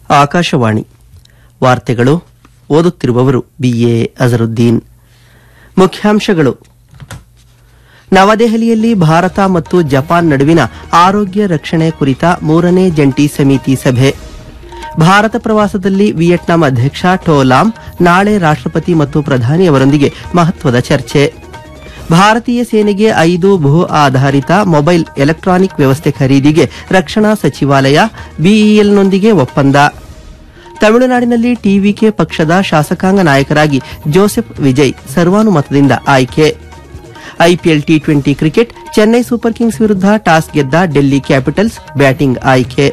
ಆಕಾಶವಾಣಿ ವಾರ್ತೆಗಳು ಓದುತ್ತಿರುವವರು ಬಿಎ ಅಜರುದ್ದೀನ್ ಮುಖ್ಯಾಂಶಗಳು ನವದೆಹಲಿಯಲ್ಲಿ ಭಾರತ ಮತ್ತು ಜಪಾನ್ ನಡುವಿನ ಆರೋಗ್ಯ ರಕ್ಷಣೆ ಕುರಿತ ಮೂರನೇ ಜಂಟಿ ಸಮಿತಿ ಸಭೆ ಭಾರತ ಪ್ರವಾಸದಲ್ಲಿ ವಿಯೆಟ್ನಾಂ ಅಧ್ಯಕ್ಷ ಟೋಲಾಮ್ ನಾಳೆ ರಾಷ್ಟ್ರಪತಿ ಮತ್ತು ಪ್ರಧಾನಿ ಅವರೊಂದಿಗೆ ಮಹತ್ವದ ಚರ್ಚೆ ಭಾರತೀಯ ಸೇನೆಗೆ ಐದು ಭೂ ಆಧಾರಿತ ಮೊಬೈಲ್ ಎಲೆಕ್ಟ್ರಾನಿಕ್ ವ್ಯವಸ್ಥೆ ಖರೀದಿಗೆ ರಕ್ಷಣಾ ಸಚಿವಾಲಯ ಬಿಇಎಲ್ನೊಂದಿಗೆ ಒಪ್ಪಂದ ತಮಿಳುನಾಡಿನಲ್ಲಿ ಟಿವಿಕೆ ಪಕ್ಷದ ಶಾಸಕಾಂಗ ನಾಯಕರಾಗಿ ಜೋಸೆಫ್ ವಿಜಯ್ ಸರ್ವಾನುಮತದಿಂದ ಆಯ್ಕೆ IPL T twenty cricket Chennai Super Kings ವಿರುದ್ಧ ಟಾಸ್ ಗೆದ್ದ ಡೆಲ್ಲಿ ಕ್ಯಾಪಿಟಲ್ಸ್ ಬ್ಯಾಟಿಂಗ್ ಆಯ್ಕೆ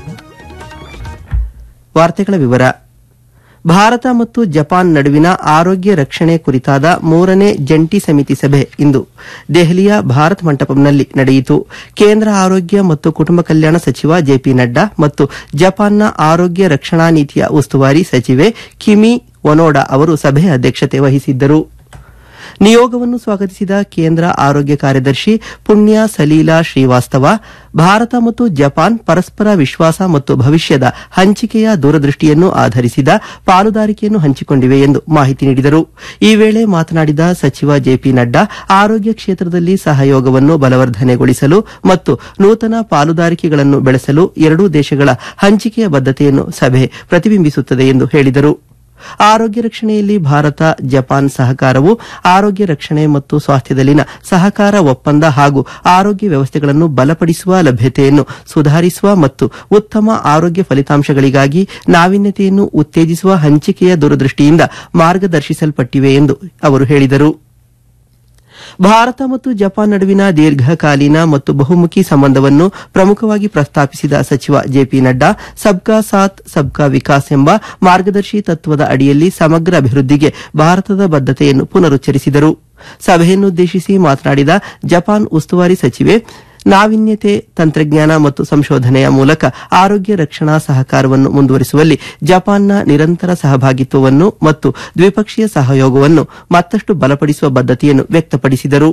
ವಾರ್ತೆಗಳ ವಿವರ ಭಾರತ ಮತ್ತು ಜಪಾನ್ ನಡುವಿನ ಆರೋಗ್ಯ ರಕ್ಷಣೆ ಕುರಿತಾದ ಮೂರನೇ ಜಂಟಿ ಸಮಿತಿ ಸಭೆ ಇಂದು ದೆಹಲಿಯ ಭಾರತ್ ಮಂಟಪಂನಲ್ಲಿ ನಡೆಯಿತು ಕೇಂದ್ರ ಆರೋಗ್ಯ ಮತ್ತು ಕುಟುಂಬ ಕಲ್ಯಾಣ ಸಚಿವ ಜೆಪಿ ನಡ್ಡಾ ಮತ್ತು ಜಪಾನ್ನ ಆರೋಗ್ಯ ರಕ್ಷಣಾ ನೀತಿಯ ಉಸ್ತುವಾರಿ ಸಚಿವೆ ಕಿಮಿ ಒನೋಡಾ ಅವರು ಸಭೆಯ ಅಧ್ಯಕ್ಷತೆ ವಹಿಸಿದ್ದರು ನಿಯೋಗವನ್ನು ಸ್ವಾಗತಿಸಿದ ಕೇಂದ್ರ ಆರೋಗ್ಯ ಕಾರ್ಯದರ್ಶಿ ಪುಣ್ಯ ಸಲೀಲಾ ಶ್ರೀವಾಸ್ತವ ಭಾರತ ಮತ್ತು ಜಪಾನ್ ಪರಸ್ಪರ ವಿಶ್ವಾಸ ಮತ್ತು ಭವಿಷ್ಯದ ಹಂಚಿಕೆಯ ದೂರದೃಷ್ಟಿಯನ್ನು ಆಧರಿಸಿದ ಪಾಲುದಾರಿಕೆಯನ್ನು ಹಂಚಿಕೊಂಡಿವೆ ಎಂದು ಮಾಹಿತಿ ನೀಡಿದರು ಈ ವೇಳೆ ಮಾತನಾಡಿದ ಸಚಿವ ಜೆಪಿ ನಡ್ಡಾ ಆರೋಗ್ಯ ಕ್ಷೇತ್ರದಲ್ಲಿ ಸಹಯೋಗವನ್ನು ಬಲವರ್ಧನೆಗೊಳಿಸಲು ಮತ್ತು ನೂತನ ಪಾಲುದಾರಿಕೆಗಳನ್ನು ಬೆಳೆಸಲು ಎರಡೂ ದೇಶಗಳ ಹಂಚಿಕೆಯ ಬದ್ಧತೆಯನ್ನು ಸಭೆ ಪ್ರತಿಬಿಂಬಿಸುತ್ತದೆ ಎಂದು ಹೇಳಿದರು ಆರೋಗ್ಯ ರಕ್ಷಣೆಯಲ್ಲಿ ಭಾರತ ಜಪಾನ್ ಸಹಕಾರವು ಆರೋಗ್ಯ ರಕ್ಷಣೆ ಮತ್ತು ಸ್ವಾಸ್ಥ್ಯದಲ್ಲಿನ ಸಹಕಾರ ಒಪ್ಪಂದ ಹಾಗೂ ಆರೋಗ್ಯ ವ್ಯವಸ್ಥೆಗಳನ್ನು ಬಲಪಡಿಸುವ ಲಭ್ಯತೆಯನ್ನು ಸುಧಾರಿಸುವ ಮತ್ತು ಉತ್ತಮ ಆರೋಗ್ಯ ಫಲಿತಾಂಶಗಳಿಗಾಗಿ ನಾವೀನ್ಯತೆಯನ್ನು ಉತ್ತೇಜಿಸುವ ಹಂಚಿಕೆಯ ದೂರದೃಷ್ಟಿಯಿಂದ ಮಾರ್ಗದರ್ಶಿಸಲ್ಪಟ್ಟಿವೆ ಎಂದು ಅವರು ಹೇಳಿದರು ಭಾರತ ಮತ್ತು ಜಪಾನ್ ನಡುವಿನ ದೀರ್ಘಕಾಲೀನ ಮತ್ತು ಬಹುಮುಖಿ ಸಂಬಂಧವನ್ನು ಪ್ರಮುಖವಾಗಿ ಪ್ರಸ್ತಾಪಿಸಿದ ಸಚಿವ ಜೆಪಿ ನಡ್ಡಾ ಸಬ್ಕಾ ಸಾಥ್ ಸಬ್ಕಾ ವಿಕಾಸ್ ಎಂಬ ಮಾರ್ಗದರ್ಶಿ ತತ್ವದ ಅಡಿಯಲ್ಲಿ ಸಮಗ್ರ ಅಭಿವೃದ್ಧಿಗೆ ಭಾರತದ ಬದ್ಧತೆಯನ್ನು ಪುನರುಚ್ಚರಿಸಿದರು ಸಭೆಯನ್ನುದ್ದೇಶಿಸಿ ಮಾತನಾಡಿದ ಜಪಾನ್ ಉಸ್ತುವಾರಿ ಸಚಿವೆ ನಾವೀನ್ಯತೆ ತಂತ್ರಜ್ಞಾನ ಮತ್ತು ಸಂಶೋಧನೆಯ ಮೂಲಕ ಆರೋಗ್ಯ ರಕ್ಷಣಾ ಸಹಕಾರವನ್ನು ಮುಂದುವರಿಸುವಲ್ಲಿ ಜಪಾನ್ನ ನಿರಂತರ ಸಹಭಾಗಿತ್ವವನ್ನು ಮತ್ತು ದ್ವಿಪಕ್ಷೀಯ ಸಹಯೋಗವನ್ನು ಮತ್ತಷ್ಟು ಬಲಪಡಿಸುವ ಬದ್ಧತೆಯನ್ನು ವ್ಯಕ್ತಪಡಿಸಿದರು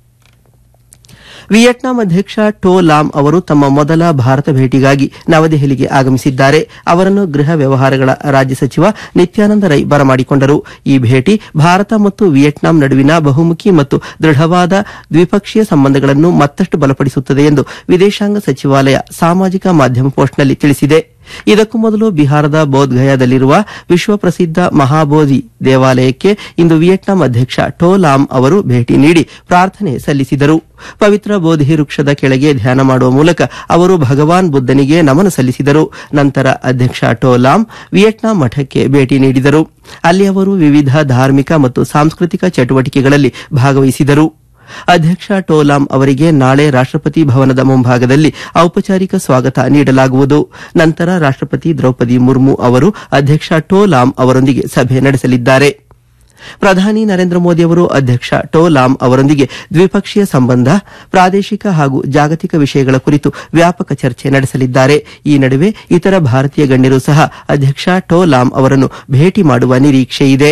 ವಿಯೆಟ್ನಾಂ ಅಧ್ಯಕ್ಷ ಟೋ ಲಾಮ್ ಅವರು ತಮ್ಮ ಮೊದಲ ಭಾರತ ಭೇಟಿಗಾಗಿ ನವದೆಹಲಿಗೆ ಆಗಮಿಸಿದ್ದಾರೆ ಅವರನ್ನು ಗೃಹ ವ್ಯವಹಾರಗಳ ರಾಜ್ಯ ಸಚಿವ ನಿತ್ಯಾನಂದ ರೈ ಬರಮಾಡಿಕೊಂಡರು ಈ ಭೇಟಿ ಭಾರತ ಮತ್ತು ವಿಯೆಟ್ನಾಂ ನಡುವಿನ ಬಹುಮುಖಿ ಮತ್ತು ದೃಢವಾದ ದ್ವಿಪಕ್ಷೀಯ ಸಂಬಂಧಗಳನ್ನು ಮತ್ತಷ್ಟು ಬಲಪಡಿಸುತ್ತದೆ ಎಂದು ವಿದೇಶಾಂಗ ಸಚಿವಾಲಯ ಸಾಮಾಜಿಕ ಮಾಧ್ಯಮ ಪೋಸ್ಟ್ನಲ್ಲಿ ತಿಳಿಸಿದೆ ಇದಕ್ಕೂ ಮೊದಲು ಬಿಹಾರದ ಬೋಧ್ಗಯಾದಲ್ಲಿರುವ ವಿಶ್ವಪ್ರಸಿದ್ದ ಮಹಾಬೋಧಿ ದೇವಾಲಯಕ್ಕೆ ಇಂದು ವಿಯೆಟ್ನಾಂ ಅಧ್ಯಕ್ಷ ಟೋ ಲಾಮ್ ಅವರು ಭೇಟಿ ನೀಡಿ ಪ್ರಾರ್ಥನೆ ಸಲ್ಲಿಸಿದರು ಪವಿತ್ರ ಬೋಧಿ ವೃಕ್ಷದ ಕೆಳಗೆ ಧ್ಯಾನ ಮಾಡುವ ಮೂಲಕ ಅವರು ಭಗವಾನ್ ಬುದ್ದನಿಗೆ ನಮನ ಸಲ್ಲಿಸಿದರು ನಂತರ ಅಧ್ಯಕ್ಷ ಟೋ ಲಾಮ್ ವಿಯೆಟ್ನಾಂ ಮಠಕ್ಕೆ ಭೇಟಿ ನೀಡಿದರು ಅಲ್ಲಿ ಅವರು ವಿವಿಧ ಧಾರ್ಮಿಕ ಮತ್ತು ಸಾಂಸ್ಕೃತಿಕ ಚಟುವಟಿಕೆಗಳಲ್ಲಿ ಭಾಗವಹಿಸಿದರು ಅಧ್ಯಕ್ಷ ಟೋಲಾಮ್ ಅವರಿಗೆ ನಾಳೆ ರಾಷ್ಟ್ರಪತಿ ಭವನದ ಮುಂಭಾಗದಲ್ಲಿ ಔಪಚಾರಿಕ ಸ್ವಾಗತ ನೀಡಲಾಗುವುದು ನಂತರ ರಾಷ್ಟ್ರಪತಿ ದ್ರೌಪದಿ ಮುರ್ಮು ಅವರು ಅಧ್ಯಕ್ಷ ಟೋಲಾಮ್ ಅವರೊಂದಿಗೆ ಸಭೆ ನಡೆಸಲಿದ್ದಾರೆ ಪ್ರಧಾನಿ ನರೇಂದ್ರ ಮೋದಿ ಅವರು ಅಧ್ಯಕ್ಷ ಟೋ ಲಾಮ್ ಅವರೊಂದಿಗೆ ದ್ವಿಪಕ್ಷೀಯ ಸಂಬಂಧ ಪ್ರಾದೇಶಿಕ ಹಾಗೂ ಜಾಗತಿಕ ವಿಷಯಗಳ ಕುರಿತು ವ್ಯಾಪಕ ಚರ್ಚೆ ನಡೆಸಲಿದ್ದಾರೆ ಈ ನಡುವೆ ಇತರ ಭಾರತೀಯ ಗಣ್ಯರು ಸಹ ಅಧ್ಯಕ್ಷ ಟೋ ಲಾಮ್ ಅವರನ್ನು ಭೇಟಿ ಮಾಡುವ ನಿರೀಕ್ಷೆಯಿದೆ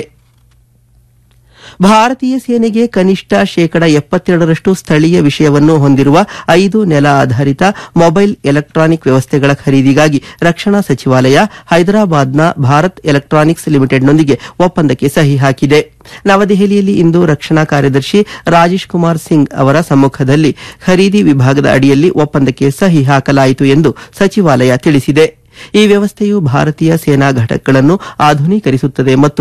ಭಾರತೀಯ ಸೇನೆಗೆ ಕನಿಷ್ಠ ಶೇಕಡ ಎಪ್ಪತ್ತೆರಡರಷ್ಟು ಸ್ಥಳೀಯ ವಿಷಯವನ್ನು ಹೊಂದಿರುವ ಐದು ನೆಲ ಆಧಾರಿತ ಮೊಬೈಲ್ ಎಲೆಕ್ಟ್ರಾನಿಕ್ ವ್ಯವಸ್ಥೆಗಳ ಖರೀದಿಗಾಗಿ ರಕ್ಷಣಾ ಸಚಿವಾಲಯ ಹೈದರಾಬಾದ್ನ ಭಾರತ್ ಎಲೆಕ್ಟ್ರಾನಿಕ್ಸ್ ಲಿಮಿಟೆಡ್ನೊಂದಿಗೆ ಒಪ್ಪಂದಕ್ಕೆ ಸಹಿ ಹಾಕಿದೆ ನವದೆಹಲಿಯಲ್ಲಿ ಇಂದು ರಕ್ಷಣಾ ಕಾರ್ಯದರ್ಶಿ ರಾಜೇಶ್ ಕುಮಾರ್ ಸಿಂಗ್ ಅವರ ಸಮ್ಮುಖದಲ್ಲಿ ಖರೀದಿ ವಿಭಾಗದ ಅಡಿಯಲ್ಲಿ ಒಪ್ಪಂದಕ್ಕೆ ಸಹಿ ಹಾಕಲಾಯಿತು ಎಂದು ಸಚಿವಾಲಯ ತಿಳಿಸಿದೆ ಈ ವ್ಯವಸ್ಥೆಯು ಭಾರತೀಯ ಸೇನಾ ಘಟಕಗಳನ್ನು ಆಧುನೀಕರಿಸುತ್ತದೆ ಮತ್ತು